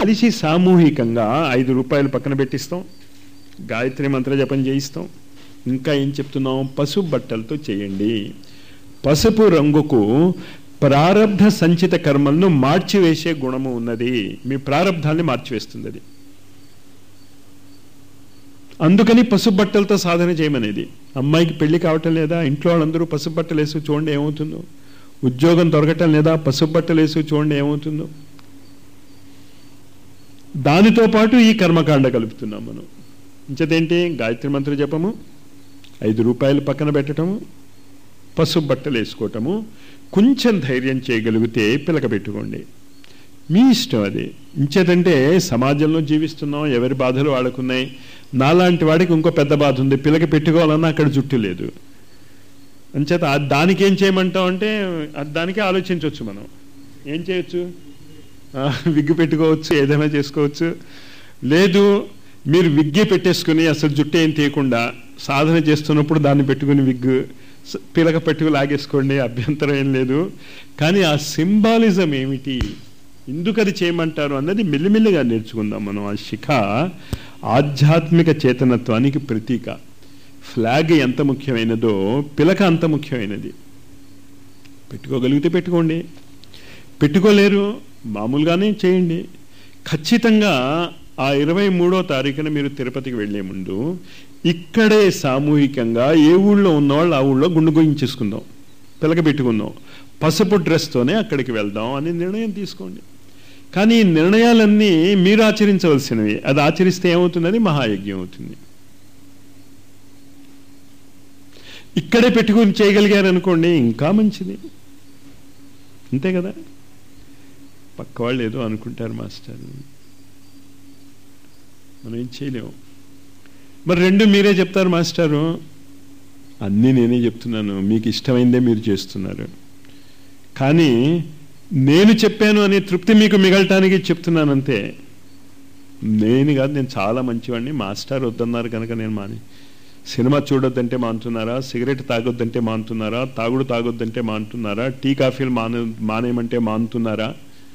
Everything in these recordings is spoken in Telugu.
కలిసి సామూహికంగా ఐదు రూపాయలు పక్కన పెట్టిస్తాం గాయత్రి మంత్ర జపం చేయిస్తాం ఇంకా ఏం చెప్తున్నాం పసుపు బట్టలతో చేయండి పసుపు రంగుకు ప్రారబ్ధ సంచిత కర్మలను మార్చివేసే గుణము ఉన్నది మీ ప్రారబ్ధాన్ని మార్చివేస్తుంది అది అందుకని పసుపు బట్టలతో సాధన చేయమనేది అమ్మాయికి పెళ్లి కావటం లేదా ఇంట్లో వాళ్ళందరూ పసుపు బట్టలు వేసి చూడండి ఏమవుతుందో ఉద్యోగం దొరకటం లేదా పసుపు బట్టలు వేసి చూడండి ఏమవుతుందో దానితో పాటు ఈ కర్మకాండ కలుపుతున్నాం మనం ఇంచదేంటి గాయత్రి మంత్ర జపము ఐదు రూపాయలు పక్కన పెట్టడము పసుపు బట్టలు వేసుకోవటము కొంచెం ధైర్యం చేయగలిగితే పిలక పెట్టుకోండి మీ ఇష్టం అది ఇంచేతంటే సమాజంలో జీవిస్తున్నాం ఎవరి బాధలు వాళ్ళకున్నాయి నాలాంటి వాడికి ఇంకో పెద్ద బాధ ఉంది పిలక పెట్టుకోవాలన్నా అక్కడ జుట్టు లేదు అంచేత ఆ- దానికి ఏం చేయమంటాం అంటే ఆ- దానికే ఆలోచించవచ్చు మనం ఏం చేయొచ్చు ఆ, విగ్గు పెట్టుకోవచ్చు ఏదైనా చేసుకోవచ్చు లేదు మీరు విగ్గి పెట్టేసుకుని అసలు జుట్టు ఏం తీయకుండా సాధన చేస్తున్నప్పుడు దాన్ని పెట్టుకుని విగ్గు స- పిలక పెట్టుకు లాగేసుకోండి అభ్యంతరం ఏం లేదు కానీ ఆ సింబాలిజం ఏమిటి ఎందుకు అది చేయమంటారు అన్నది మెల్లిమెల్లిగా నేర్చుకుందాం మనం ఆ శిఖ ఆధ్యాత్మిక చేతనత్వానికి ప్రతీక ఫ్లాగ్ ఎంత ముఖ్యమైనదో పిలక అంత ముఖ్యమైనది పెట్టుకోగలిగితే పెట్టుకోండి పెట్టుకోలేరు మామూలుగానే చేయండి ఖచ్చితంగా ఆ ఇరవై మూడో తారీఖున మీరు తిరుపతికి వెళ్లే ముందు ఇక్కడే సామూహికంగా ఏ ఊళ్ళో ఉన్నవాళ్ళు ఆ ఊళ్ళో గుండు గోయించేసుకుందాం పిలక పెట్టుకుందాం పసుపు డ్రెస్తోనే అక్కడికి వెళ్దాం అని నిర్ణయం తీసుకోండి కానీ ఈ నిర్ణయాలన్నీ మీరు ఆచరించవలసినవి అది ఆచరిస్తే ఏమవుతుందని మహాయజ్ఞం అవుతుంది ఇక్కడే పెట్టుకుని చేయగలిగారనుకోండి ఇంకా మంచిది అంతే కదా పక్క వాళ్ళు ఏదో అనుకుంటారు మాస్టర్ మనం ఏం చేయలేము మరి రెండు మీరే చెప్తారు మాస్టారు అన్నీ నేనే చెప్తున్నాను మీకు ఇష్టమైందే మీరు చేస్తున్నారు కానీ నేను చెప్పాను అనే తృప్తి మీకు మిగలటానికి చెప్తున్నాను అంతే నేను కాదు నేను చాలా మంచివాడిని మాస్టర్ వద్దన్నారు కనుక నేను మాని సినిమా చూడొద్దంటే మానుతున్నారా సిగరెట్ తాగొద్దంటే మానుతున్నారా తాగుడు తాగొద్దంటే మానుతున్నారా టీ కాఫీలు మానే మానేయమంటే మానుతున్నారా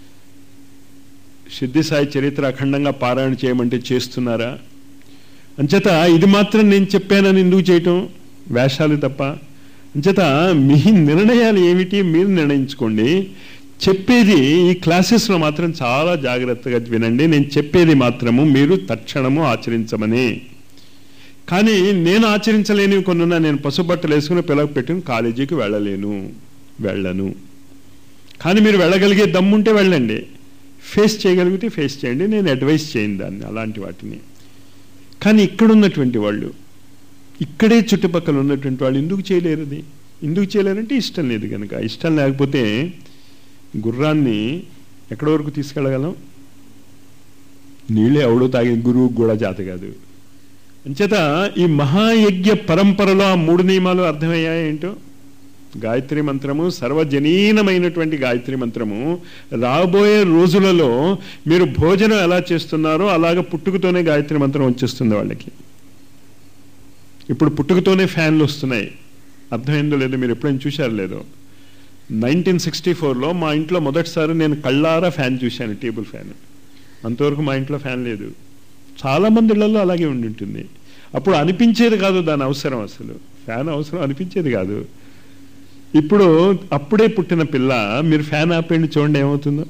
సిద్ధి సాయి చరిత్ర అఖండంగా పారాయణ చేయమంటే చేస్తున్నారా అంచేత ఇది మాత్రం నేను చెప్పానని ఎందుకు చేయటం వేషాలు తప్ప అంచేత మీ నిర్ణయాలు ఏమిటి మీరు నిర్ణయించుకోండి చెప్పేది ఈ క్లాసెస్లో మాత్రం చాలా జాగ్రత్తగా వినండి నేను చెప్పేది మాత్రము మీరు తక్షణము ఆచరించమని కానీ నేను ఆచరించలేనివి కొన్ని ఉన్నాయి. నేను పసుబట్టలు వేసుకుని పిల్లలు పెట్టుకుని కాలేజీకి వెళ్ళలేను వెళ్ళను కానీ మీరు వెళ్ళగలిగే దమ్ముంటే వెళ్ళండి ఫేస్ చేయగలిగితే ఫేస్ చేయండి నేను అడ్వైస్ చేయను దాన్ని అలాంటి వాటిని కానీ ఇక్కడ ఉన్నటువంటి వాళ్ళు ఇక్కడే చుట్టుపక్కల ఉన్నటువంటి వాళ్ళు ఎందుకు చేయలేరు అది ఎందుకు చేయలేరంటే ఇష్టం లేదు కనుక ఇష్టం లేకపోతే గుర్రాన్ని ఎక్కడి వరకు తీసుకెళ్ళగలం నీళ్ళే ఎవడో తాగిన గురువుకు కూడా జాత కాదు అంచేత ఈ మహాయజ్ఞ పరంపరలో ఆ మూడు నియమాలు అర్థమయ్యాయి ఏంటో గాయత్రి మంత్రము సర్వజనీనమైనటువంటి గాయత్రి మంత్రము రాబోయే రోజులలో మీరు భోజనం ఎలా చేస్తున్నారో అలాగ పుట్టుకతోనే గాయత్రి మంత్రం వచ్చేస్తుంది వాళ్ళకి ఇప్పుడు పుట్టుకతోనే ఫ్యాన్లు వస్తున్నాయి అర్థమైందో లేదో మీరు ఎప్పుడైనా చూశారు లేదో నైన్టీన్ సిక్స్టీ ఫోర్లో మా ఇంట్లో మొదటిసారి నేను కళ్ళారా ఫ్యాన్ చూశాను టేబుల్ ఫ్యాన్ అంతవరకు మా ఇంట్లో ఫ్యాన్ లేదు చాలా మంది ఇళ్లలో అలాగే ఉండి ఉంటుంది అప్పుడు అనిపించేది కాదు దాని అవసరం అసలు ఫ్యాన్ అవసరం అనిపించేది కాదు ఇప్పుడు అప్పుడే పుట్టిన పిల్ల మీరు ఫ్యాన్ ఆపేయండి చూడండి ఏమవుతుందో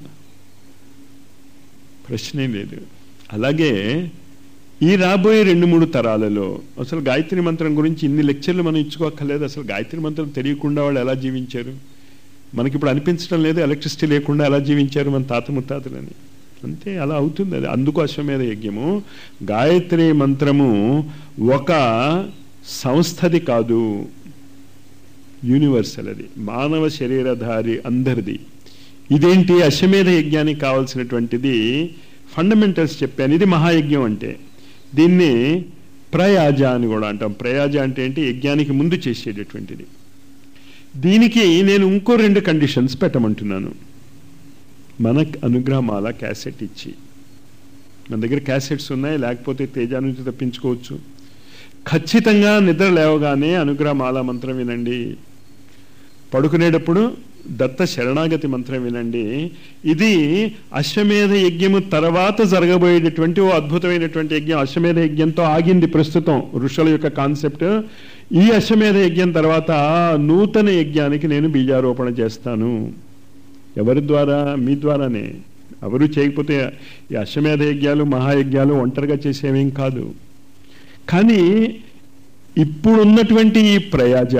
ప్రశ్నే లేదు అలాగే ఈ రాబోయే రెండు మూడు తరాలలో అసలు గాయత్రి మంత్రం గురించి ఇన్ని లెక్చర్లు మనం ఇచ్చుకోక్కర్లేదు అసలు గాయత్రి మంత్రం తెలియకుండా వాళ్ళు ఎలా జీవించారు మనకి ఇప్పుడు అనిపించడం లేదు ఎలక్ట్రిసిటీ లేకుండా ఎలా జీవించారు మన తాత ముత్తాతలని అంతే అలా అవుతుంది అది అందుకు అశ్వమేధ యజ్ఞము గాయత్రి మంత్రము ఒక సంస్థది కాదు యూనివర్సల్ అది మానవ శరీరధారి అందరిది ఇదేంటి అశ్వమేధ యజ్ఞానికి కావాల్సినటువంటిది ఫండమెంటల్స్ చెప్పాను ఇది మహాయజ్ఞం అంటే దీన్ని ప్రయాజ అని కూడా అంటాం ప్రయాజ అంటే ఏంటి యజ్ఞానికి ముందు చేసేటటువంటిది దీనికి నేను ఇంకో రెండు కండిషన్స్ పెట్టమంటున్నాను మనకు అనుగ్రహమాల క్యాసెట్ ఇచ్చి మన దగ్గర క్యాసెట్స్ ఉన్నాయి లేకపోతే తేజ నుంచి తప్పించుకోవచ్చు ఖచ్చితంగా నిద్ర లేవగానే అనుగ్రహమాల మంత్రం వినండి పడుకునేటప్పుడు దత్త శరణాగతి మంత్రం వినండి ఇది అశ్వమేధ యజ్ఞము తర్వాత జరగబోయేటటువంటి ఓ అద్భుతమైనటువంటి యజ్ఞం అశ్వమేధ యజ్ఞంతో ఆగింది ప్రస్తుతం ఋషుల యొక్క కాన్సెప్ట్ ఈ అశ్వమేధ యజ్ఞం తర్వాత నూతన యజ్ఞానికి నేను బీజారోపణ చేస్తాను ఎవరి ద్వారా మీ ద్వారానే ఎవరు చేయకపోతే ఈ అశ్వమేధ యజ్ఞాలు మహాయజ్ఞాలు ఒంటరిగా చేసేవేం కాదు కానీ ఇప్పుడున్నటువంటి ఈ ప్రయాజ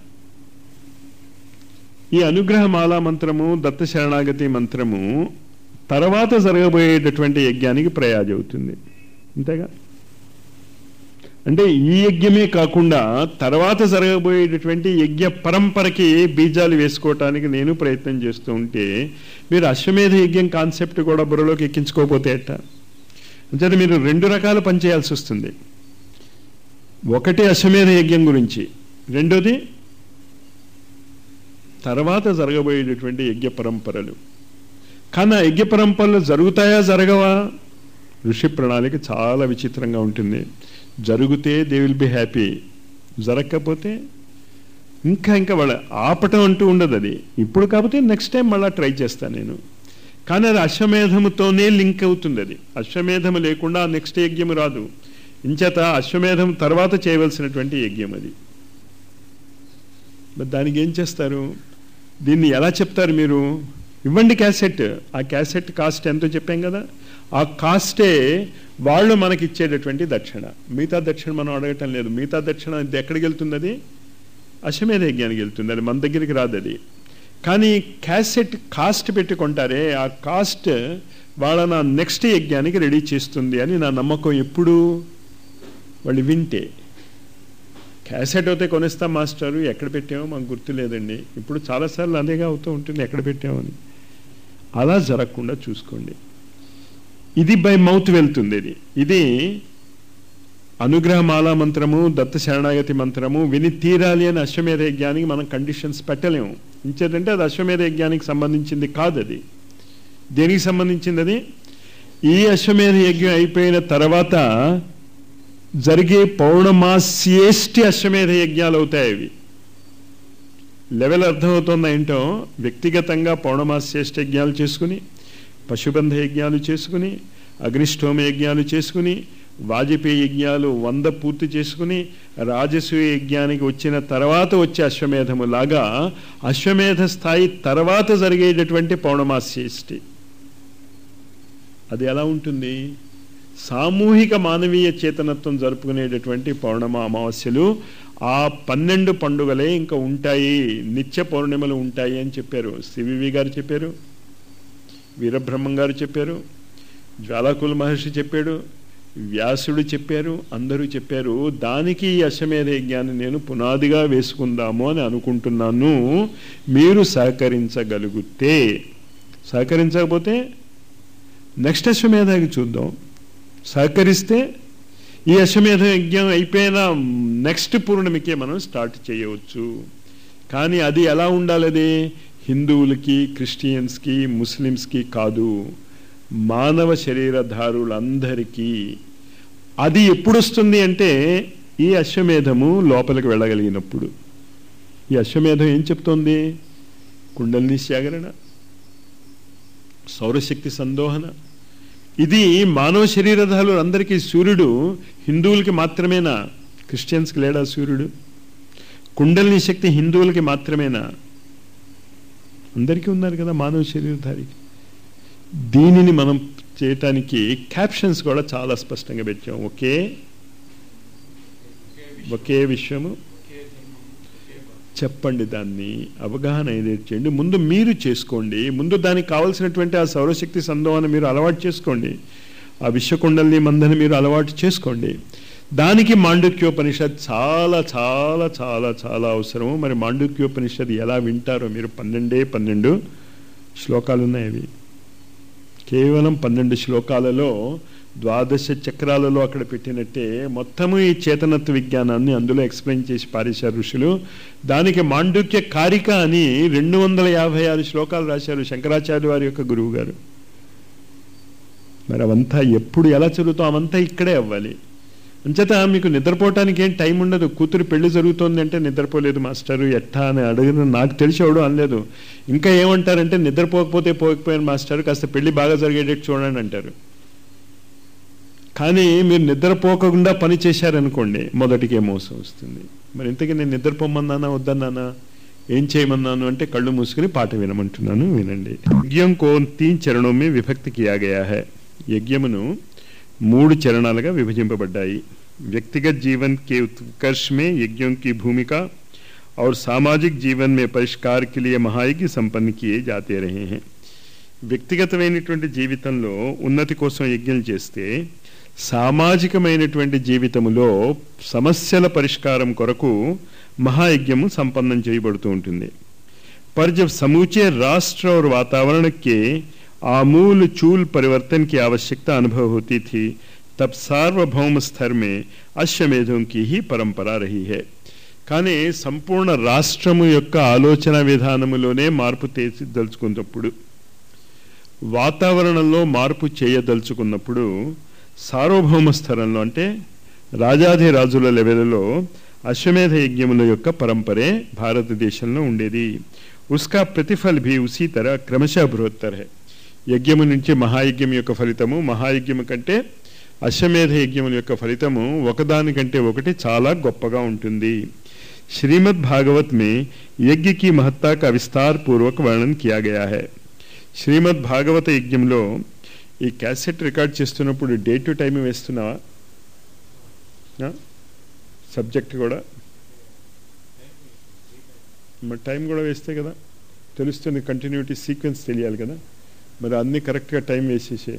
ఈ అనుగ్రహ మాలా మంత్రము దత్త శరణాగతి మంత్రము తర్వాత జరగబోయేటటువంటి యజ్ఞానికి ప్రయాజ అవుతుంది అంతేగా అంటే ఈ యజ్ఞమే కాకుండా తర్వాత జరగబోయేటటువంటి యజ్ఞ పరంపరకి బీజాలు వేసుకోవటానికి నేను ప్రయత్నం చేస్తూ ఉంటే మీరు అశ్వమేధ యజ్ఞం కాన్సెప్ట్ కూడా బుర్రలోకి ఎక్కించుకోకపోతే ఎట్ట అంటే మీరు రెండు రకాల పని చేయాల్సి వస్తుంది ఒకటి అశ్వమేధ యజ్ఞం గురించి రెండోది తర్వాత జరగబోయేటటువంటి యజ్ఞ పరంపరలు కానీ ఆ యజ్ఞ పరంపరలు జరుగుతాయా జరగవా ఋషి ప్రణాళిక చాలా విచిత్రంగా ఉంటుంది జరిగితే దే విల్ బి హ్యాపీ జరగకపోతే ఇంకా ఇంకా వాళ్ళ ఆపటం అంటూ ఉండదు అది ఇప్పుడు కాకపోతే నెక్స్ట్ టైం మళ్ళీ ట్రై చేస్తాను నేను కానీ అది అశ్వమేధముతోనే లింక్ అవుతుంది అది అశ్వమేధము లేకుండా నెక్స్ట్ యజ్ఞము రాదు ఇంచేత అశ్వమేధం తర్వాత చేయవలసినటువంటి యజ్ఞం అది మరి దానికి ఏం చేస్తారు దీన్ని ఎలా చెప్తారు మీరు ఇవ్వండి క్యాసెట్ ఆ క్యాసెట్ కాస్ట్ ఎంతో చెప్పాం కదా ఆ కాస్టే వాళ్ళు మనకి ఇచ్చేటటువంటి దక్షిణ మిగతా దక్షిణ మనం అడగటం లేదు మిగతా దక్షిణ ఇది ఎక్కడికి వెళ్తుంది అది అశ్వమేధ యజ్ఞానికి వెళ్తుంది అది మన దగ్గరికి రాదు అది కానీ క్యాసెట్ కాస్ట్ పెట్టుకుంటారే ఆ కాస్ట్ వాళ్ళ నా నెక్స్ట్ యజ్ఞానికి రెడీ చేస్తుంది అని నా నమ్మకం ఎప్పుడు వాళ్ళు వింటే క్యాసెట్ అయితే కొనిస్తాం మాస్టరు ఎక్కడ పెట్టామో మాకు గుర్తు లేదండి ఇప్పుడు చాలాసార్లు అదేగా అవుతూ ఉంటుంది ఎక్కడ పెట్టామని అలా జరగకుండా చూసుకోండి ఇది బై మౌత్ వెళ్తుంది ఇది ఇది అనుగ్రహమాల మంత్రము దత్త శరణాగతి మంత్రము విని తీరాలి అని అశ్వమేధ యజ్ఞానికి మనం కండిషన్స్ పెట్టలేము ఇంచేదంటే అది అశ్వమేధ యజ్ఞానికి సంబంధించింది కాదు అది దేనికి సంబంధించింది అది ఈ అశ్వమేధ యజ్ఞం అయిపోయిన తర్వాత జరిగే పౌర్ణమాస్యేష్టి అశ్వమేధ యజ్ఞాలు అవుతాయి అవి లెవెల్ అర్థమవుతుందా ఏంటో వ్యక్తిగతంగా పౌర్ణమాస్యేష్ట యజ్ఞాలు చేసుకుని పశుబంధ యజ్ఞాలు చేసుకుని అగ్నిష్టోమ యజ్ఞాలు చేసుకుని వాజపేయి యజ్ఞాలు వంద పూర్తి చేసుకుని రాజసూయ యజ్ఞానికి వచ్చిన తర్వాత వచ్చే అశ్వమేధము లాగా అశ్వమేధ స్థాయి తర్వాత జరిగేటటువంటి పౌర్ణమాస్యేష్టి అది ఎలా ఉంటుంది సామూహిక మానవీయ చేతనత్వం జరుపుకునేటటువంటి పౌర్ణమ అమావాస్యలు ఆ పన్నెండు పండుగలే ఇంకా ఉంటాయి నిత్య పౌర్ణిమలు ఉంటాయి అని చెప్పారు సివివి గారు చెప్పారు వీరబ్రహ్మం గారు చెప్పారు జ్వాలాకుల మహర్షి చెప్పాడు వ్యాసుడు చెప్పారు అందరూ చెప్పారు దానికి ఈ అశ్వమేధ యజ్ఞాన్ని నేను పునాదిగా వేసుకుందాము అని అనుకుంటున్నాను మీరు సహకరించగలిగితే సహకరించకపోతే నెక్స్ట్ అశ్వమేధకి చూద్దాం సహకరిస్తే ఈ అశ్వమేధ యజ్ఞం అయిపోయిన నెక్స్ట్ పూర్ణమికే మనం స్టార్ట్ చేయవచ్చు కానీ అది ఎలా ఉండాలి అది హిందువులకి క్రిస్టియన్స్కి ముస్లిమ్స్కి కాదు మానవ శరీరధారులందరికీ అది ఎప్పుడు వస్తుంది అంటే ఈ అశ్వమేధము లోపలికి వెళ్ళగలిగినప్పుడు ఈ అశ్వమేధం ఏం చెప్తోంది కుండలిని జాగరణ సౌరశక్తి సందోహన ఇది మానవ శరీరధారులు అందరికీ సూర్యుడు హిందువులకి మాత్రమేనా క్రిస్టియన్స్కి లేడా సూర్యుడు కుండలిని శక్తి హిందువులకి మాత్రమేనా అందరికీ ఉన్నారు కదా మానవ శరీరధారికి దీనిని మనం చేయటానికి క్యాప్షన్స్ కూడా చాలా స్పష్టంగా పెట్టాం ఒకే ఒకే విషయము చెప్పండి దాన్ని అవగాహన ఏదైతే చేయండి ముందు మీరు చేసుకోండి ముందు దానికి కావాల్సినటువంటి ఆ సౌరశక్తి సందోహాన్ని మీరు అలవాటు చేసుకోండి ఆ విశ్వకుండల్ని మందని మీరు అలవాటు చేసుకోండి దానికి మాండుక్యోపనిషత్ చాలా చాలా చాలా చాలా అవసరము మరి మాండుక్యోపనిషత్ ఎలా వింటారో మీరు పన్నెండే పన్నెండు శ్లోకాలు ఉన్నాయి అవి కేవలం పన్నెండు శ్లోకాలలో ద్వాదశ చక్రాలలో అక్కడ పెట్టినట్టే మొత్తము ఈ చేతనత్వ విజ్ఞానాన్ని అందులో ఎక్స్ప్లెయిన్ చేసి పారేశారు ఋషులు దానికి మాండుక్య కారిక అని రెండు వందల యాభై ఆరు శ్లోకాలు రాశారు శంకరాచార్య వారి యొక్క గురువు గారు మరి అవంతా ఎప్పుడు ఎలా చదువుతాం అవంతా ఇక్కడే అవ్వాలి అంచేత మీకు నిద్రపోవటానికి ఏం టైం ఉండదు కూతురు పెళ్లి జరుగుతోంది అంటే నిద్రపోలేదు మాస్టర్ ఎట్టా అని అడిగిన నాకు తెలిసి ఎవడు అనలేదు ఇంకా ఏమంటారంటే నిద్రపోకపోతే పోకపోయాను మాస్టర్ కాస్త పెళ్లి బాగా జరిగేటట్టు చూడండి అంటారు కానీ మీరు నిద్రపోకుండా పని చేశారనుకోండి మొదటికే మోసం వస్తుంది మరి ఇంతకీ నేను నిద్రపోమన్నానా వద్దన్నానా ఏం చేయమన్నాను అంటే కళ్ళు మూసుకుని పాట వినమంటున్నాను వినండి యజ్ఞం కో తీన్ చరణం మే విభక్తి కియా గయా హై యజ్ఞమును మూడు చరణాలుగా విభజింపబడ్డాయి వ్యక్తిగత జీవన్ के उत्कर्ष में यज्ञों की भूमिका और सामाजिक जीवन में परिष्कार के लिए महायज्ञ संपन्न किए जाते रहे हैं వ్యక్తిగతమైనటువంటి జీవితంలో ఉన్నతి కోసం యజ్ఞం చేస్తే సామాజికమైనటువంటి జీవితములో సమస్యల పరిష్కారం కొరకు महायज्ञము సంపన్నం చేయబడుతూ ఉంటుంది पर जब समूचे राष्ट्र और वातावरण के आमूल चूल परिवर्तन की आवश्यकता अनुभव होती थी तब सार्वभौम स्तर में అశ్వమేధం की ही परंपरा रही है కానీ సంపూర్ణ రాష్ట్రము యొక్క ఆలోచన విధానములోనే మార్పు తీసి దలుచుకున్నప్పుడు వాతావరణంలో మార్పు చేయదలుచుకున్నప్పుడు సార్వభౌమ స్థలంలో అంటే రాజాధిరాజుల లెవెల్లో అశ్వమేధ యజ్ఞముల యొక్క పరంపరే భారతదేశంలో ఉండేది ఉస్కా ప్రతిఫల్ భీ ఉసీ తర క్రమశः బృహత్తర్ హై యజ్ఞము నుంచి మహాయజ్ఞం యొక్క ఫలితము మహాయజ్ఞము కంటే అశ్వమేధ యజ్ఞముల యొక్క ఫలితము ఒకదానికంటే ఒకటి చాలా గొప్పగా ఉంటుంది శ్రీమద్ భాగవత్ మే యజ్ఞ की महत्ता का विस्तार पूर्वक वर्णन किया गया है శ్రీమద్ భాగవత యజ్ఞంలో ఈ క్యాసెట్ రికార్డ్ చేస్తున్నప్పుడు డే టు టైం వేస్తున్నావా సబ్జెక్ట్ కూడా మరి టైం కూడా వేస్తే కదా తెలుస్తుంది కంటిన్యూటీ సీక్వెన్స్ తెలియాలి కదా మరి అన్నీ కరెక్ట్గా టైం వేసేసే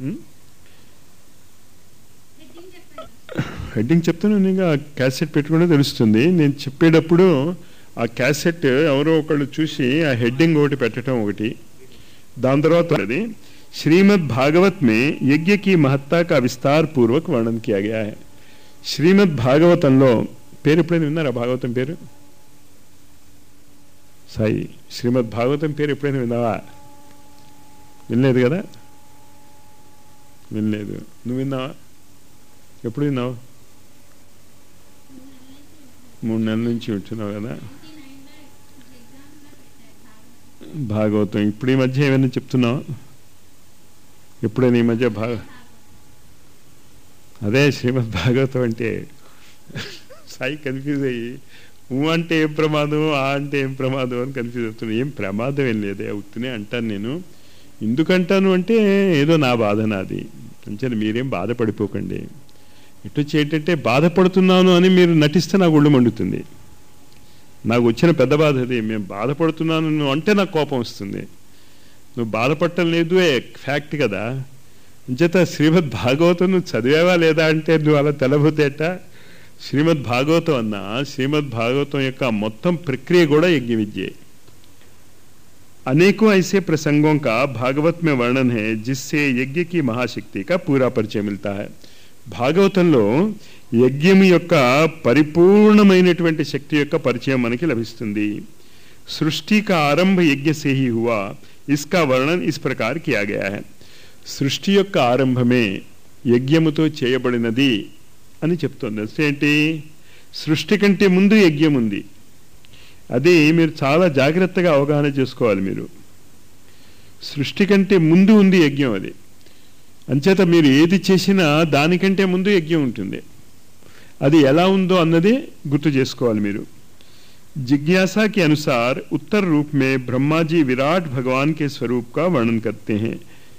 హెడ్డింగ్ చెప్తాను నేను ఆ క్యాసెట్ పెట్టుకుంటే తెలుస్తుంది నేను చెప్పేటప్పుడు ఆ క్యాసెట్ ఎవరో ఒకళ్ళు చూసి ఆ హెడ్డింగ్ ఒకటి పెట్టడం ఒకటి దాని తర్వాత అది శ్రీమద్ భాగవత్ మే యజ్ఞ की महत्ता का विस्तार पूर्वक वर्णन किया गया है శ్రీమద్ భాగవతంలో పేరు ఎప్పుడైనా విన్నారా భాగవతం పేరు సాయి శ్రీమద్ భాగవతం పేరు ఎప్పుడైనా విన్నావా వినలేదు కదా వినలేదు నువ్వు విన్నావా ఎప్పుడు విన్నావు మూడు నెలల నుంచి వింటున్నావు కదా భాగవతం ఇప్పుడు ఈ మధ్య ఏమైనా చెప్తున్నావా ఎప్పుడైనా ఈ మధ్య భాగ అదే శ్రీమద్ భాగవతం అంటే సాయి కన్ఫ్యూజ్ అయ్యి ఊ అంటే ఏం ప్రమాదం ఆ అంటే ఏం ప్రమాదం అని కన్ఫ్యూజ్ అవుతున్నాను ఏం ప్రమాదం ఏం లేదే అవుతూనే అంటాను నేను ఎందుకంటాను అంటే ఏదో నా బాధ నాది అంచని మీరేం బాధపడిపోకండి ఎటు ఏంటంటే బాధపడుతున్నాను అని మీరు నటిస్తే నాకు ఒళ్ళు మండుతుంది నాకు వచ్చిన పెద్ద బాధ అది మేము బాధపడుతున్నాను నువ్వు అంటే నాకు కోపం వస్తుంది నువ్వు బాధపడటం లేదు ఫ్యాక్ట్ కదా అంచేత శ్రీమద్ భాగవతం నువ్వు చదివావా లేదా అంటే నువ్వు అలా తెలబోతేట శ్రీమద్ భాగవతం అన్న శ్రీమద్ భాగవతం యొక్క మొత్తం ప్రక్రియ కూడా యజ్ఞ విద్య अनेकों ऐसे प्रसंगों का भागवत में वर्णन है जिससे यज्ञ की महाशक्ति का पूरा परिचय मिलता है భాగవతంలో యజ్ఞం యొక్క పరిపూర్ణమైనటువంటి శక్తి యొక్క పరిచయం మనకి లభిస్తుంది సృష్టి का ఆరంభ యజ్ఞ से ही हुआ इसका वर्णन इस प्रकार किया गया है సృష్టి యొక్క ఆరంభమే యజ్ఞముతో చేయబడినది అని చెప్తోంది అంటే ఏంటి సృష్టి కంటే ముందు యజ్ఞం ఉంది అది మీరు చాలా జాగ్రత్తగా అవగాహన చేసుకోవాలి మీరు సృష్టి కంటే ముందు ఉంది యజ్ఞం అది అంచేత మీరు ఏది చేసినా దానికంటే ముందు యజ్ఞం ఉంటుంది అది ఎలా ఉందో అన్నది గుర్తు చేసుకోవాలి మీరు जिज्ञासा के अनुसार उत्तर रूप में ब्रह्मा जी विराट भगवान के स्वरूप का वर्णन करते हैं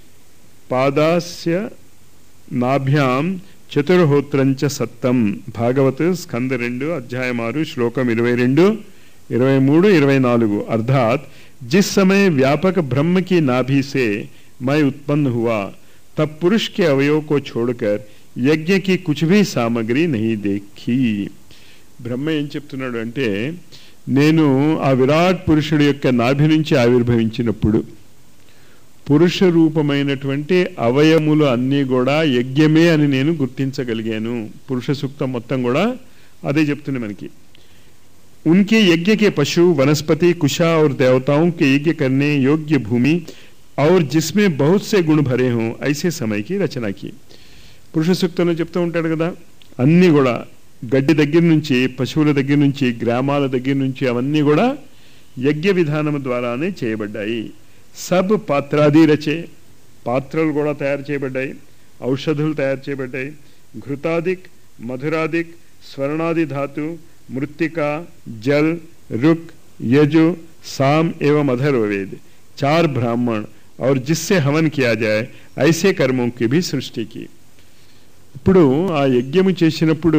पादास्य నాభ్యాం చతుర్హోత్రంచ సత్తం భాగవత్ స్కంద రెండు అధ్యాయం ఆరు శ్లోకం ఇరవై రెండు ఇరవై మూడు ఇరవై నాలుగు అర్థాత్ जिस समय व्यापक ब्रह्म की नाभि से मैं उत्पन्न हुआ तब पुरुष के अवयव को छोड़कर యజ్ఞ की कुछ भी సామగ్రి नहीं देखी బ్రహ్మ ఏం చెప్తున్నాడు అంటే నేను ఆ విరాట్ పురుషుడి యొక్క నాభి నుంచి ఆవిర్భవించినప్పుడు పురుష రూపమైనటువంటి అవయములు అన్నీ కూడా యజ్ఞమే అని నేను గుర్తించగలిగాను పురుష సూక్తం మొత్తం కూడా అదే చెప్తుంది మనకి उनके यज्ञ के पशु वनस्पति कुशा और देवताओं के यज्ञ करने योग्य भूमि और जिसमें बहुत से गुण भरे हों ऐसे समय की रचना की పురుష సూక్తంలో చెప్తూ ఉంటాడు కదా అన్నీ కూడా గడ్డి దగ్గర నుంచి పశువుల దగ్గర నుంచి గ్రామాల దగ్గర నుంచి అవన్నీ కూడా యజ్ఞ విధానం ద్వారానే చేయబడ్డాయి సబ్ పాత్రాది రచే పాత్రలు కూడా తయారు చేయబడ్డాయి ఔషధులు తయారు చేయబడ్డాయి ఘృతాదిక్ మధురాదిక్ స్వర్ణాది ధాతు మృత్తిక జల్ रुक यजु साम एवं अधर्ववेद चार ब्राह्मण और जिससे हवन किया जाए ऐसे कर्मों की भी सृष्टि की ఇప్పుడు ఆ యజ్ఞము చేసినప్పుడు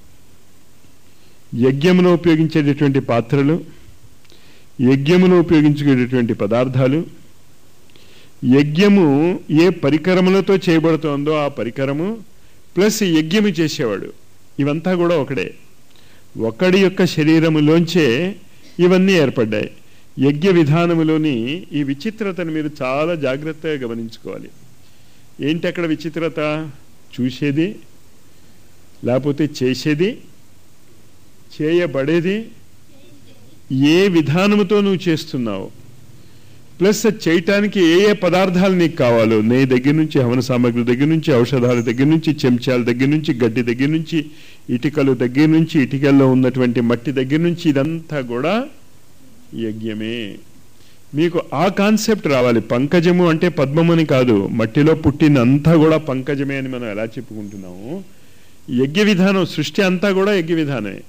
యజ్ఞమును ఉపయోగించేటటువంటి పాత్రలు యజ్ఞమును ఉపయోగించుకునేటటువంటి పదార్థాలు యజ్ఞము ఏ పరికరములతో చేయబడుతోందో ఆ పరికరము ప్లస్ యజ్ఞము చేసేవాడు ఇవంతా కూడా ఒకడే ఒకడి యొక్క శరీరములోంచే ఇవన్నీ ఏర్పడ్డాయి యజ్ఞ విధానములోని ఈ విచిత్రతను మీరు చాలా జాగ్రత్తగా గమనించుకోవాలి ఏంటి అక్కడ విచిత్రత చూసేది లేకపోతే చేసేది చేయబడేది ఏ విధానముతో నువ్వు చేస్తున్నావు ప్లస్ చేయటానికి ఏ ఏ పదార్థాలు నీకు కావాలో నీ దగ్గర నుంచి హవన సామగ్రి దగ్గర నుంచి ఔషధాల దగ్గర నుంచి చెంచాల దగ్గర నుంచి గడ్డి దగ్గర నుంచి ఇటుకలు దగ్గర నుంచి ఇటుకల్లో ఉన్నటువంటి మట్టి దగ్గర నుంచి ఇదంతా కూడా యజ్ఞమే మీకు ఆ కాన్సెప్ట్ రావాలి పంకజము అంటే పద్మమని కాదు మట్టిలో పుట్టినంతా కూడా పంకజమే అని మనం ఎలా చెప్పుకుంటున్నాము యజ్ఞ విధానం సృష్టి అంతా కూడా యజ్ఞ విధానమే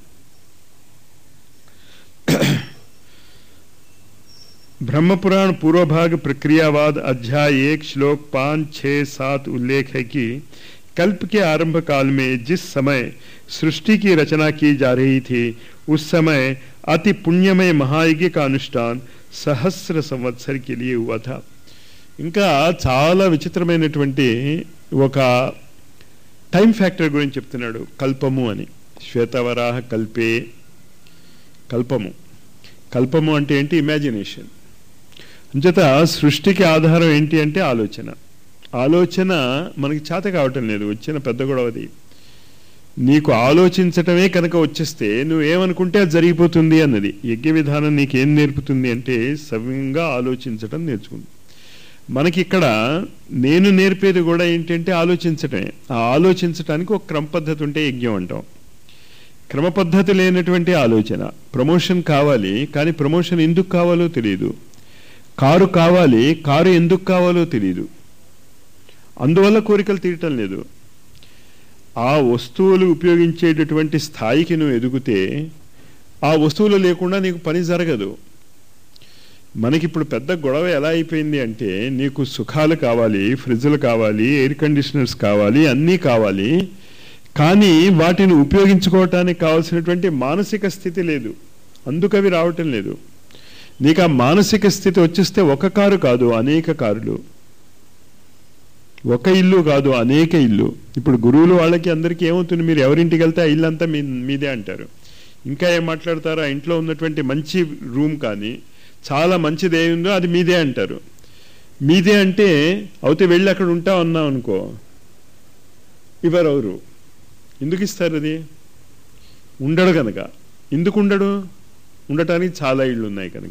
ब्रह्मपुराण पूर्व भाग प्रक्रियावाद अध्याय एक श्लोक पांच छह सात उल्लेख है कि कल्प के आरंभ काल में जिस समय सृष्टि की रचना की जा रही थी उस समय अति पुण्यमय महायज्ञ का अनुष्ठान सहस्र संवत्सर के लिए हुआ था ఇంకా చాలా విచిత్రమైనటువంటి ఒక టైం ఫ్యాక్టర్ గురించి చెప్తున్నాడు కల్పము అని శ్వేతవరాహ కల్పే కల్పము కల్పము అంటే ఏంటి ఇమాజినేషన్ అంచేత సృష్టికి ఆధారం ఏంటి అంటే ఆలోచన ఆలోచన మనకి చేత కావటం లేదు వచ్చిన పెద్ద గొడవది నీకు ఆలోచించటమే కనుక వచ్చేస్తే నువ్వేమనుకుంటే అది జరిగిపోతుంది అన్నది యజ్ఞ విధానం నీకేం నేర్పుతుంది అంటే సవ్యంగా ఆలోచించటం నేర్చుకుంది మనకి ఇక్కడ నేను నేర్పేది కూడా ఏంటంటే ఆలోచించటమే ఆ ఆలోచించటానికి ఒక క్రమ పద్ధతి ఉంటే యజ్ఞం అంటాం క్రమ పద్ధతి లేనటువంటి ఆలోచన ప్రమోషన్ కావాలి కానీ ప్రమోషన్ ఎందుకు కావాలో తెలియదు కారు కావాలి కారు ఎందుకు కావాలో తెలియదు అందువల్ల కోరికలు తీరటం లేదు ఆ వస్తువులు ఉపయోగించేటటువంటి స్థాయికి నువ్వు ఎదిగితే ఆ వస్తువులు లేకుండా నీకు పని జరగదు మనకిప్పుడు పెద్ద గొడవ ఎలా అయిపోయింది అంటే నీకు సుఖాలు కావాలి ఫ్రిడ్జ్లు కావాలి ఎయిర్ కండిషనర్స్ కావాలి అన్నీ కావాలి కానీ వాటిని ఉపయోగించుకోవటానికి కావాల్సినటువంటి మానసిక స్థితి లేదు అందుకు అవి రావటం లేదు నీకు ఆ మానసిక స్థితి వచ్చేస్తే ఒక కారు కాదు అనేక కారులు ఒక ఇల్లు కాదు అనేక ఇల్లు ఇప్పుడు గురువులు వాళ్ళకి అందరికీ ఏమవుతుంది మీరు ఎవరింటికి వెళ్తే ఆ ఇల్లు అంతా మీ మీదే అంటారు ఇంకా ఏం మాట్లాడతారు ఆ ఇంట్లో ఉన్నటువంటి మంచి రూమ్ కానీ చాలా మంచిది ఏముందో అది మీదే అంటారు మీదే అంటే అవుతే వెళ్ళి అక్కడ ఉంటా ఉన్నాం అనుకో ఇవరెవరు ఎందుకు ఇస్తారు అది ఉండడు కనుక ఎందుకు ఉండడు ఉండటానికి చాలా ఇళ్ళు ఉన్నాయి కనుక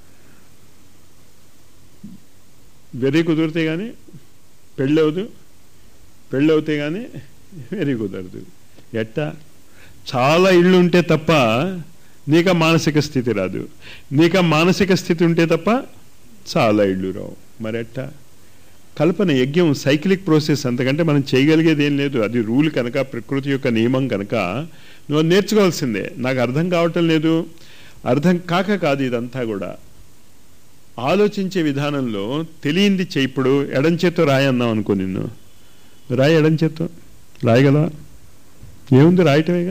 వెరీ కుదిరితే కానీ పెళ్ళవదు పెళ్ళవుతే కానీ వెరీ కుదరదు ఎట్టా చాలా ఇళ్ళు ఉంటే తప్ప నీక మానసిక స్థితి రాదు నీక మానసిక స్థితి ఉంటే తప్ప చాలా ఇళ్ళు రావు మరెట్టా కల్పన యజ్ఞం సైక్లిక్ ప్రాసెస్ అంతకంటే మనం చేయగలిగేది ఏం లేదు అది రూల్ కనుక ప్రకృతి యొక్క నియమం కనుక నువ్వు నేర్చుకోవాల్సిందే నాకు అర్థం కావటం లేదు అర్థం కాక కాదు ఇదంతా కూడా ఆలోచించే విధానంలో తెలియంది ఇప్పుడు ఎడం చేత్తో రాయి అన్నాం అనుకో నిన్ను రాయి ఎడం చేత్తో రాయగలవా ఏముంది రాయటమేగా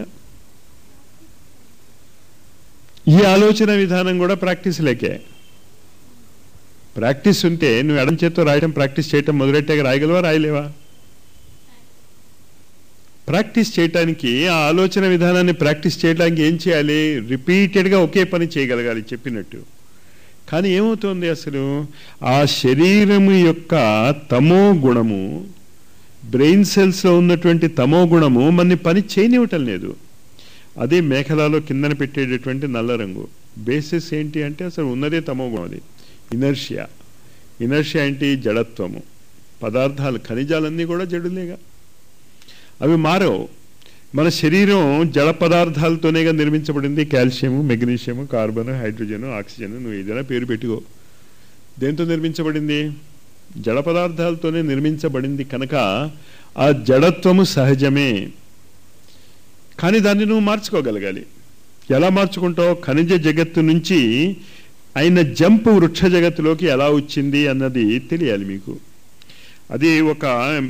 ఈ ఆలోచన విధానం కూడా ప్రాక్టీస్ లేకే ప్రాక్టీస్ ఉంటే నువ్వు ఎడం చేత్తో రాయటం ప్రాక్టీస్ చేయటం మొదలెట్టాక రాయగలవా రాయలేవా ప్రాక్టీస్ చేయటానికి ఆ ఆలోచన విధానాన్ని ప్రాక్టీస్ చేయడానికి ఏం చేయాలి రిపీటెడ్గా ఒకే పని చేయగలగాలి చెప్పినట్టు కానీ ఏమవుతుంది అసలు ఆ శరీరము యొక్క తమో గుణము బ్రెయిన్ సెల్స్లో ఉన్నటువంటి తమో గుణము మనని పని చేయనివ్వటం లేదు అదే మేఘలాలో కిందన పెట్టేటటువంటి నల్ల రంగు బేసిస్ ఏంటి అంటే అసలు ఉన్నదే తమో గుణం అది ఇనర్షియా ఇనర్షియా ఏంటి జడత్వము పదార్థాలు ఖనిజాలన్నీ కూడా జడులేగా అవి మారవు మన శరీరం జడ పదార్థాలతోనేగా నిర్మించబడింది calcium magnesium carbon hydrogen oxygen నువ్వు ఏదైనా పేరు పెట్టుకో దేంతో నిర్మించబడింది జడ పదార్థాలతోనే నిర్మించబడింది కనుక ఆ జడత్వము సహజమే కానీ దాన్ని నువ్వు మార్చుకోగలగాలి ఎలా మార్చుకుంటావు ఖనిజ జగత్తు నుంచి అయిన జంప్ వృక్ష జగత్తులోకి ఎలా వచ్చింది అన్నది తెలియాలి మీకు అది ఒక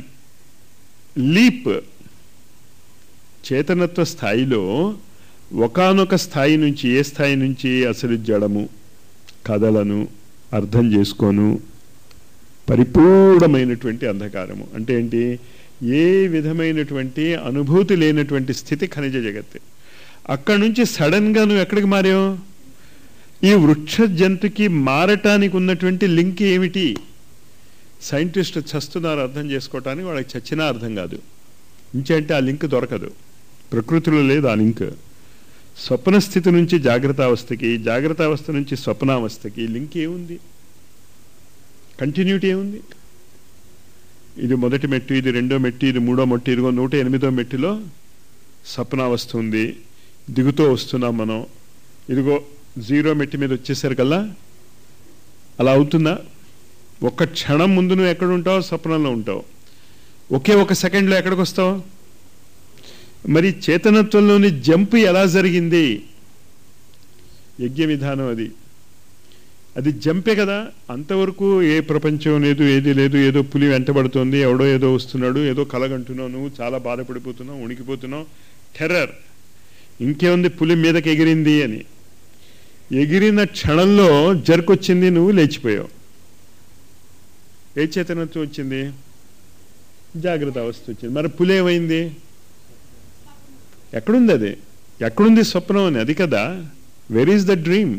లీప్ చేతనత్వ స్థాయిలో ఒకానొక స్థాయి నుంచి ఏ స్థాయి నుంచి అసలు జడము కథలను అర్థం చేసుకోను పరిపూర్ణమైనటువంటి అంధకారము అంటే ఏంటి ఏ విధమైనటువంటి అనుభూతి లేనటువంటి స్థితి ఖనిజ జగత్ అక్కడి నుంచి సడన్గా నువ్వు ఎక్కడికి మారావు ఈ వృక్ష జంతుకి మారటానికి ఉన్నటువంటి లింక్ ఏమిటి సైంటిస్ట్ చస్తున్నారు అర్థం చేసుకోవటానికి వాళ్ళకి చచ్చినా అర్థం కాదు ఇంకంటే ఆ లింక్ దొరకదు ప్రకృతిలో లేదు ఆ లింక్ స్వప్న స్థితి నుంచి జాగ్రత్త అవస్థకి జాగ్రత్త అవస్థ నుంచి స్వప్నావస్థకి లింక్ ఏముంది కంటిన్యూటీ ఏముంది ఇది మొదటి మెట్టు ఇది రెండో మెట్టు ఇది మూడో మెట్టు ఇదిగో నూట ఎనిమిదో మెట్టులో స్వప్నావస్థ ఉంది దిగుతూ వస్తున్నాం మనం ఇదిగో జీరో మెట్టి మీద వచ్చేసరికల్లా అలా అవుతుందా ఒక్క క్షణం ముందు నువ్వు ఎక్కడ ఉంటావు స్వప్నంలో ఉంటావు ఒకే ఒక సెకండ్లో ఎక్కడికి వస్తావు మరి చేతనత్వంలోని జంప్ ఎలా జరిగింది యజ్ఞ విధానం అది అది జంపే కదా అంతవరకు ఏ ప్రపంచం లేదు ఏది లేదు ఏదో పులి వెంటబడుతోంది ఎవడో ఏదో వస్తున్నాడు ఏదో కలగంటున్నావు నువ్వు చాలా బాధపడిపోతున్నావు ఉణికిపోతున్నావు టెర్రర్ ఇంకేముంది పులి మీదకి ఎగిరింది అని ఎగిరిన క్షణంలో జరుకొచ్చింది నువ్వు లేచిపోయావు ఏ చేతనత్వం వచ్చింది జాగ్రత్త అవస్థ వచ్చింది మరి పులి ఏమైంది ఎక్కడుంది అది ఎక్కడుంది స్వప్నం అని అది కదా వెర్ ఈస్ ద డ్రీమ్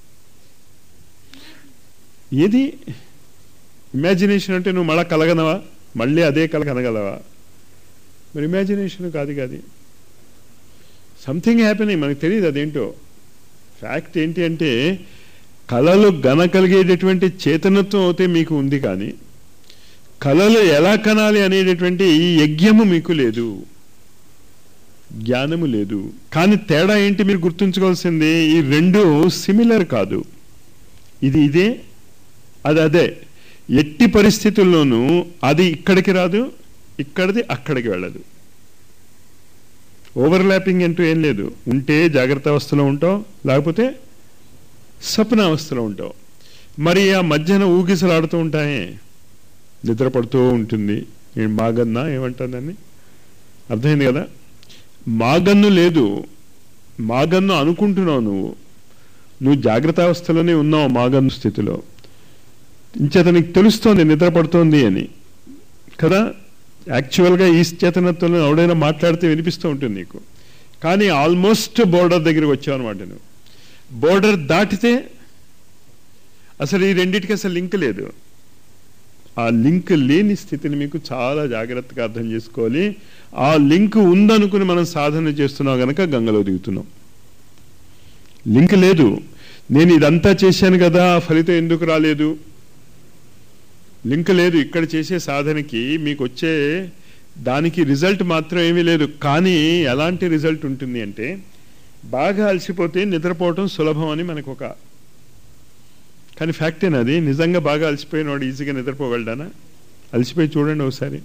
ఏది ఇమాజినేషన్ అంటే నువ్వు మళ్ళా కలగనవా మళ్ళీ అదే కల కనగలవా మరి ఇమాజినేషన్ కాదు కాదు సంథింగ్ హ్యాపెనింగ్ మనకు తెలియదు అదేంటో ఫ్యాక్ట్ ఏంటి అంటే కళలు గనగలిగేటటువంటి చేతనత్వం అయితే మీకు ఉంది కానీ కళలు ఎలా కనాలి అనేటటువంటి ఈ యజ్ఞము మీకు లేదు జ్ఞానము లేదు కానీ తేడా ఏంటి మీరు గుర్తుంచుకోవాల్సింది ఈ రెండు సిమిలర్ కాదు ఇది ఇదే అది అదే ఎట్టి పరిస్థితుల్లోనూ అది ఇక్కడికి రాదు ఇక్కడిది అక్కడికి వెళ్ళదు ఓవర్లాపింగ్ అంటూ ఏం లేదు ఉంటే జాగ్రత్త అవస్థలో ఉంటావు లేకపోతే స్వప్న అవస్థలో ఉంటావు మరి ఆ మధ్యన ఊగిసలాడుతూ ఉంటాయే నిద్రపడుతూ ఉంటుంది మాగన్నా ఏమంటారు దాన్ని అర్థమైంది కదా మాగన్ను లేదు మాగన్ను అనుకుంటున్నావు నువ్వు నువ్వు జాగ్రత్త అవస్థలోనే ఉన్నావు మాగన్ను స్థితిలో ఇంచేత నీకు తెలుస్తోంది నిద్రపడుతోంది అని కదా యాక్చువల్గా ఈ చేతనత్వంలో ఎవడైనా మాట్లాడితే వినిపిస్తూ ఉంటుంది నీకు కానీ ఆల్మోస్ట్ బోర్డర్ దగ్గరికి వచ్చావు అనమాట నువ్వు బోర్డర్ దాటితే అసలు ఈ రెండింటికి అసలు లింక్ లేదు ఆ లింక్ లేని స్థితిని మీకు చాలా జాగ్రత్తగా అర్థం చేసుకోవాలి ఆ లింక్ ఉందనుకుని మనం సాధన చేస్తున్నాం గనక గంగలో దిగుతున్నాం లింక్ లేదు నేను ఇదంతా చేశాను కదా ఫలితం ఎందుకు రాలేదు లింక్ లేదు ఇక్కడ చేసే సాధనకి మీకు వచ్చే దానికి రిజల్ట్ మాత్రం ఏమీ లేదు కానీ ఎలాంటి రిజల్ట్ ఉంటుంది అంటే బాగా అలసిపోతే నిద్రపోవటం సులభం అని మనకు ఒక కానీ ఫ్యాక్టేనా అది నిజంగా బాగా అలసిపోయిన వాడు ఈజీగా నిద్రపోగలడానా అలసిపోయి చూడండి ఒకసారి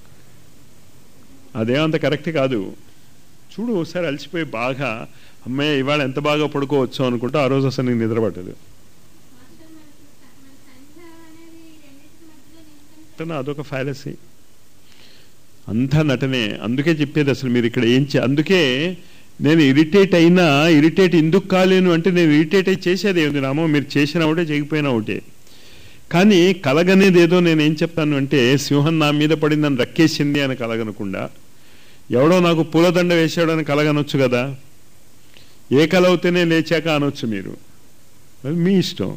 అదేమంత కరెక్ట్ కాదు చూడు ఒకసారి అలసిపోయి బాగా అమ్మాయి ఇవాళ ఎంత బాగా పడుకోవచ్చు అనుకుంటే ఆ రోజు అసలు నీకు నిద్ర పట్టదు అదొక ఫాలసీ అంతా నటనే అందుకే చెప్పేది అసలు మీరు ఇక్కడ ఏం చే అందుకే నేను ఇరిటేట్ అయినా ఇరిటేట్ ఎందుకు కాలేను అంటే నేను ఇరిటేట్ అయి చేసేది ఏమిటి రామో మీరు చేసిన ఒకటే చేయకపోయినా ఒకటే కానీ కలగనేది ఏదో నేను ఏం చెప్తాను అంటే సింహం నా మీద పడిందని రక్కేసింది అని కలగనకుండా ఎవడో నాకు పూలదండ వేసాడని కలగనొచ్చు కదా ఏ కల అవుతేనే లేచాక అనొచ్చు మీరు అది మీ ఇష్టం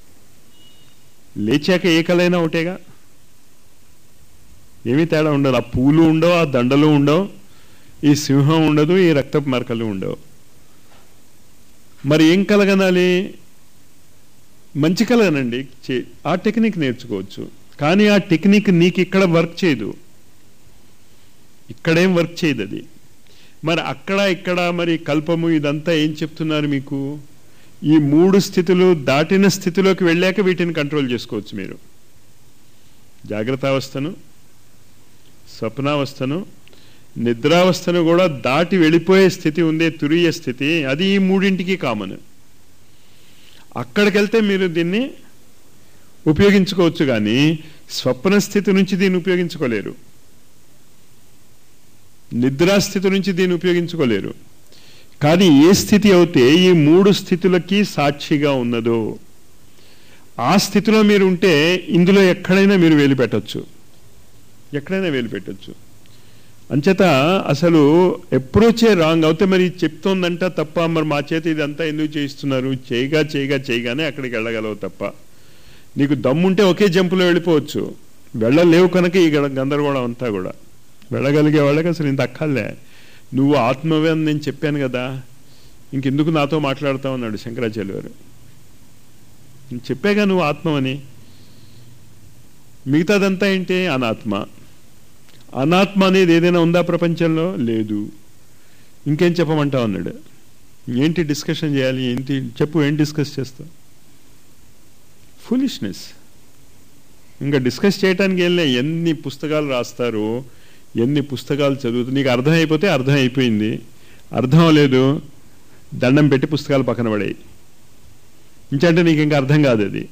లేచాక ఏ కలైనా ఒకటేగా ఏమీ తేడా ఉండదు ఆ పూలు ఉండవు ఆ దండలు ఉండవు ఈ సింహం ఉండదు ఈ రక్తపు మరకలు ఉండవు మరి ఏం కలగనాలి మంచి కలగనండి ఆ టెక్నిక్ నేర్చుకోవచ్చు కానీ ఆ టెక్నిక్ నీకు ఇక్కడ వర్క్ చేయదు ఇక్కడేం వర్క్ చేయదు అది మరి అక్కడ ఇక్కడ మరి కల్పము ఇదంతా ఏం చెప్తున్నారు మీకు ఈ మూడు స్థితులు దాటిన స్థితిలోకి వెళ్ళాక వీటిని కంట్రోల్ చేసుకోవచ్చు మీరు జాగ్రత్త అవస్థను స్వప్నావస్థను నిద్రావస్థను కూడా దాటి వెళ్ళిపోయే స్థితి ఉందే తురియ స్థితి అది ఈ మూడింటికి కామన్ అక్కడికి వెళ్తే మీరు దీన్ని ఉపయోగించుకోవచ్చు కానీ స్వప్న స్థితి నుంచి దీన్ని ఉపయోగించుకోలేరు నిద్రాస్థితి నుంచి దీన్ని ఉపయోగించుకోలేరు కానీ ఏ స్థితి అయితే ఈ మూడు స్థితులకి సాక్షిగా ఉన్నదో ఆ స్థితిలో మీరు ఉంటే ఇందులో ఎక్కడైనా మీరు వేలు పెట్టచ్చు ఎక్కడైనా వేలు పెట్టచ్చు అంచేత అసలు అప్రోచే రాంగ్ అవుతే మరి చెప్తోందంట తప్ప మరి మా చేత ఇదంతా ఎందుకు చేయిస్తున్నారు చేయగా చేయగా చేయగానే అక్కడికి వెళ్ళగలవు తప్ప నీకు దమ్ముంటే ఒకే జంపులో వెళ్ళిపోవచ్చు వెళ్ళలేవు కనుక ఈ గందరగోళం అంతా కూడా వెళ్ళగలిగే వాళ్ళకి అసలు ఇంత అక్కర్లే నువ్వు ఆత్మవే అని నేను చెప్పాను కదా ఇంకెందుకు నాతో మాట్లాడుతావు అన్నాడు శంకరాచార్య గారు నేను చెప్పాగా నువ్వు ఆత్మవని మిగతాదంతా ఏంటి అనాత్మ అనాత్మ అనేది ఏదైనా ఉందా ప్రపంచంలో లేదు ఇంకేం చెప్పమంటావు అన్నాడు ఏంటి డిస్కషన్ చేయాలి ఏంటి చెప్పు ఏం డిస్కస్ చేస్తావు ఫులిష్నెస్ ఇంకా డిస్కస్ చేయడానికి వెళ్ళే ఎన్ని పుస్తకాలు రాస్తారు ఎన్ని పుస్తకాలు చదువుతూ నీకు అర్థం అయిపోతే అర్థం అయిపోయింది అర్థం లేదు దండం పెట్టి పుస్తకాలు పక్కన పడాయి ఇంకంటే నీకు ఇంకా అర్థం కాదు అది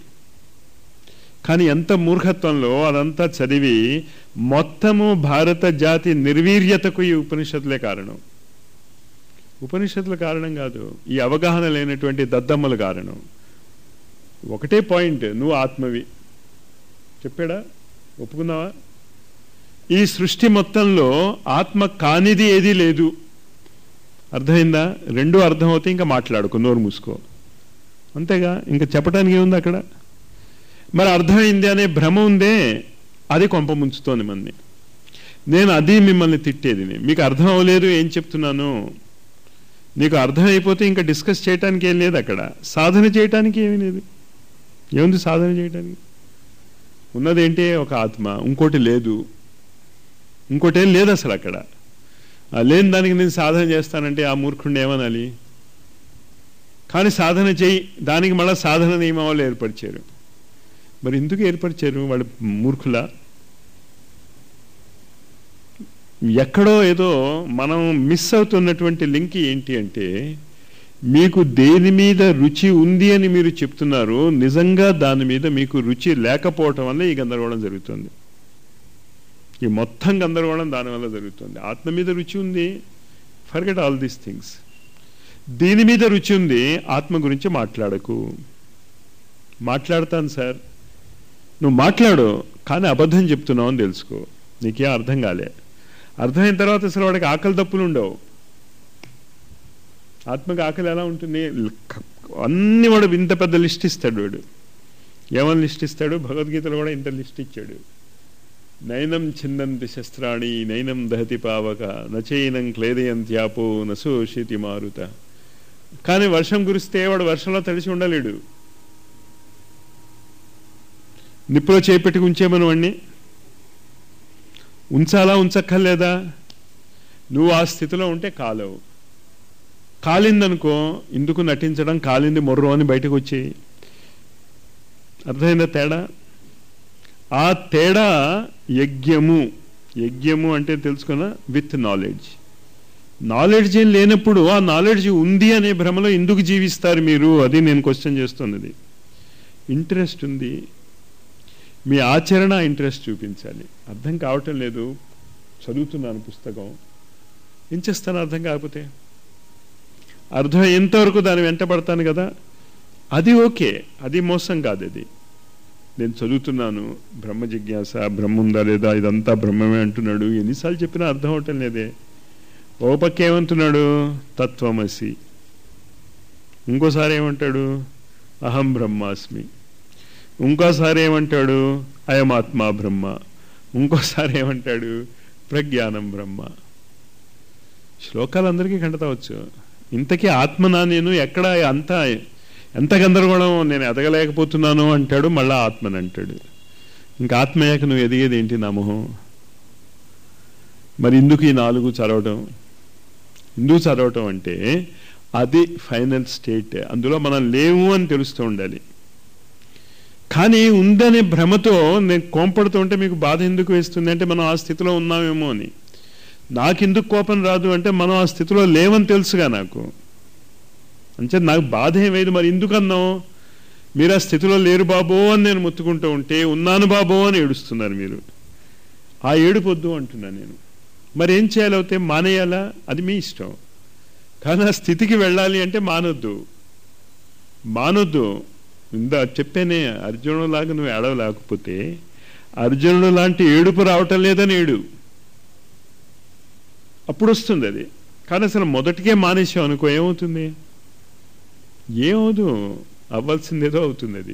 కానీ ఎంత మూర్ఖత్వంలో అదంతా చదివి మొత్తము భారత జాతి నిర్వీర్యతకు ఈ ఉపనిషత్తులే కారణం ఉపనిషత్తుల కారణం కాదు ఈ అవగాహన లేనటువంటి దద్దమ్మల కారణం ఒకటే పాయింట్ నువ్వు ఆత్మవి చెప్పాడా ఒప్పుకున్నావా ఈ సృష్టి మొత్తంలో ఆత్మ కానిది ఏదీ లేదు అర్థమైందా రెండు అర్థమవుతే ఇంకా మాట్లాడుకో నోరు మూసుకో అంతేగా ఇంకా చెప్పడానికి ఏముంది అక్కడ మరి అర్థమైంది అనే భ్రమ ఉందే అది కొంప ముంచుతోంది మంది నేను అది మిమ్మల్ని తిట్టేది మీకు అర్థం అవ్వలేదు ఏం చెప్తున్నాను నీకు అర్థమైపోతే ఇంకా డిస్కస్ చేయడానికి ఏం లేదు అక్కడ సాధన చేయటానికి ఏమీ లేదు ఏముంది సాధన చేయడానికి ఉన్నదేంటి ఒక ఆత్మ ఇంకోటి లేదు ఇంకోటి ఏం లేదు అసలు అక్కడ లేని దానికి నేను సాధన చేస్తానంటే ఆ మూర్ఖుడిని ఏమనాలి కానీ సాధన చేయి దానికి మళ్ళీ సాధన నియమాలు ఏర్పరిచారు మరి ఎందుకు ఏర్పరిచారు వాళ్ళు మూర్ఖుల ఎక్కడో ఏదో మనం మిస్ అవుతున్నటువంటి లింక్ ఏంటి అంటే మీకు దేని మీద రుచి ఉంది అని మీరు చెప్తున్నారు నిజంగా దాని మీద మీకు రుచి లేకపోవటం వల్ల ఈ గందరగోళం జరుగుతుంది ఈ మొత్తం గందరగోళం దానివల్ల జరుగుతుంది ఆత్మ మీద రుచి ఉంది ఫర్గెట్ ఆల్ దీస్ థింగ్స్ దీని మీద రుచి ఉంది ఆత్మ గురించి మాట్లాడకు మాట్లాడతాను సార్ నువ్వు మాట్లాడు కానీ అబద్ధం చెప్తున్నావు అని తెలుసుకో నీకేం అర్థం కాలే అర్థమైన తర్వాత అసలు వాడికి ఆకలి తప్పులు ఉండవు ఆత్మకి ఆకలి ఎలా ఉంటుంది అన్ని వాడు ఇంత పెద్ద లిస్ట్ ఇస్తాడు వాడు ఏమని లిస్ట్ ఇస్తాడు భగవద్గీతలో కూడా ఇంత లిస్ట్ ఇచ్చాడు నైనం చిందంతి శస్త్రాణి నైనం దహతి పావక నచైనం క్లేదయంత్యాపో నశోషితి మారుత కానీ వర్షం కురిస్తే వాడు వర్షంలో తడిసి ఉండలేడు నిప్పులో చేపెట్టి ఉంచేమను వాడిని ఉంచాలా ఉంచక్కర్లేదా నువ్వు ఆ స్థితిలో ఉంటే కాలవు కాలిందనుకో ఇందుకు నటించడం కాలింది మొర్రు అని బయటకు వచ్చి అర్థమైందా తేడా ఆ తేడా యజ్ఞము యజ్ఞము అంటే తెలుసుకున్న విత్ నాలెడ్జ్ నాలెడ్జ్ ఏం లేనప్పుడు ఆ నాలెడ్జ్ ఉంది అనే భ్రమలో ఎందుకు జీవిస్తారు మీరు అది నేను క్వశ్చన్ చేస్తున్నది ఇంట్రెస్ట్ ఉంది మీ ఆచరణ ఇంట్రెస్ట్ చూపించాలి అర్థం కావటం లేదు చదువుతున్నాను పుస్తకం ఏం చేస్తాను అర్థం కాకపోతే అర్థం ఎంతవరకు దాన్ని వెంటబడతాను కదా అది ఓకే అది మోసం కాదు అది నేను చదువుతున్నాను బ్రహ్మ జిజ్ఞాస బ్రహ్మ ఉందా లేదా ఇదంతా బ్రహ్మమే అంటున్నాడు ఎన్నిసార్లు చెప్పినా అర్థం అవటం లేదే ఓ పక్క ఏమంటున్నాడు తత్వమసి ఇంకోసారి ఏమంటాడు అహం బ్రహ్మాస్మి ఇంకోసారి ఏమంటాడు అయమాత్మా బ్రహ్మ ఇంకోసారి ఏమంటాడు ప్రజ్ఞానం బ్రహ్మ శ్లోకాలు అందరికీ కంటతావచ్చు ఇంతకీ ఆత్మనా నేను ఎక్కడ అంత ఎంత గందరగోళం నేను ఎదగలేకపోతున్నాను అంటాడు మళ్ళా ఆత్మని అంటాడు ఇంకా ఆత్మయ్యాక నువ్వు ఎదిగేది ఏంటి నా మొహం మరి ఇందుకు ఈ నాలుగు చదవడం ఎందుకు చదవటం అంటే అది ఫైనల్ స్టేట్ అందులో మనం లేవు అని తెలుస్తూ ఉండాలి కానీ ఉందనే భ్రమతో నేను కోంపడుతూ ఉంటే మీకు బాధ ఎందుకు వేస్తుంది అంటే మనం ఆ స్థితిలో ఉన్నామేమో అని నాకెందుకు కోపం రాదు అంటే మనం ఆ స్థితిలో లేవని తెలుసుగా నాకు అంటే నాకు బాధ ఏమైంది మరి ఎందుకు అన్నాం మీరు ఆ స్థితిలో లేరు బాబో అని నేను ముత్తుకుంటూ ఉంటే ఉన్నాను బాబో అని ఏడుస్తున్నారు మీరు ఆ ఏడుపొద్దు అంటున్నా నేను మరి ఏం చేయాలి అవుతే మానేయాలా అది మీ ఇష్టం కానీ ఆ స్థితికి వెళ్ళాలి అంటే మానొద్దు మానొద్దు ఇందా చెప్పానే అర్జునుడు లాగా నువ్వు ఏడవలేకపోతే అర్జునుడు లాంటి ఏడుపు రావటం లేదని ఏడు అప్పుడు వస్తుంది అది కానీ అసలు మొదటికే మానేసాం అనుకో ఏమవుతుంది ఏమవుదు అవ్వాల్సిందేదో అవుతుంది అది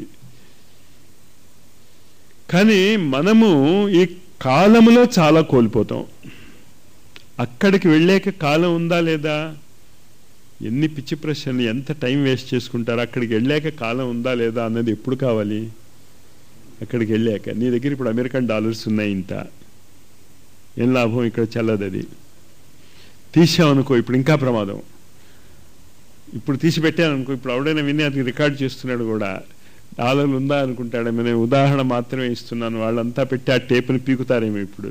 కానీ మనము ఈ కాలములో చాలా కోల్పోతాం అక్కడికి వెళ్ళాక కాలం ఉందా లేదా ఎన్ని పిచ్చి ప్రశ్నలు ఎంత టైం వేస్ట్ చేసుకుంటారు అక్కడికి వెళ్ళాక కాలం ఉందా లేదా అన్నది ఎప్పుడు కావాలి అక్కడికి వెళ్ళాక నీ దగ్గర ఇప్పుడు అమెరికన్ డాలర్స్ ఉన్నాయి ఇంత ఏం లాభం ఇక్కడ చల్లదు అది తీసామనుకో ఇప్పుడు ఇంకా ప్రమాదం ఇప్పుడు తీసి పెట్టాననుకో ఇప్పుడు ఎవడైనా విని అది రికార్డ్ చేస్తున్నాడు కూడా డాలర్లు ఉందా అనుకుంటాడేమో నేను ఉదాహరణ మాత్రమే ఇస్తున్నాను వాళ్ళంతా పెట్టి ఆ టేపుని పీకుతారేమో ఇప్పుడు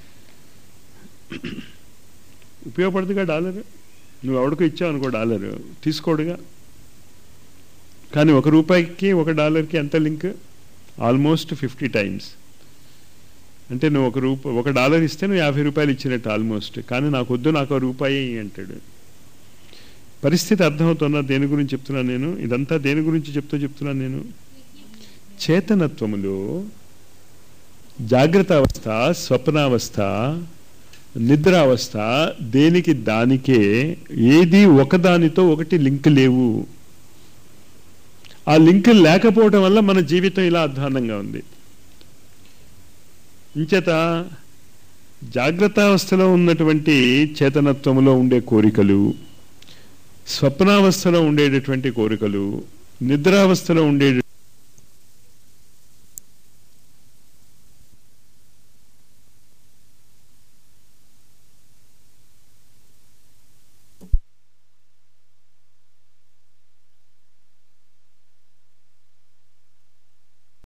ఉపయోగపడుతుందిగా డాలర్ నువ్వు ఎవడికో ఇచ్చావు అనుకో డాలర్ తీసుకోడుగా కానీ ఒక రూపాయికి ఒక డాలర్కి ఎంత లింక్ ఆల్మోస్ట్ ఫిఫ్టీ టైమ్స్ అంటే నువ్వు ఒక రూప ఒక డాలర్ ఇస్తే నువ్వు యాభై రూపాయలు ఇచ్చినట్టు ఆల్మోస్ట్ కానీ నాకు వద్దు నాకు రూపాయి అంటాడు పరిస్థితి అర్థమవుతున్నా దేని గురించి చెప్తున్నాను నేను ఇదంతా దేని గురించి చెప్తూ చెప్తున్నాను నేను చేతనత్వములో జాగ్రత్త అవస్థ స్వప్నావస్థ నిద్రావస్థ దేనికి దానికే ఏది ఒకదానితో ఒకటి లింక్ లేవు ఆ లింక్ లేకపోవడం వల్ల మన జీవితం ఇలా అధ్వానంగా ఉంది ఇంచేత జాగ్రత్తావస్థలో ఉన్నటువంటి చేతనత్వంలో ఉండే కోరికలు స్వప్నావస్థలో ఉండేటటువంటి కోరికలు నిద్రావస్థలో ఉండే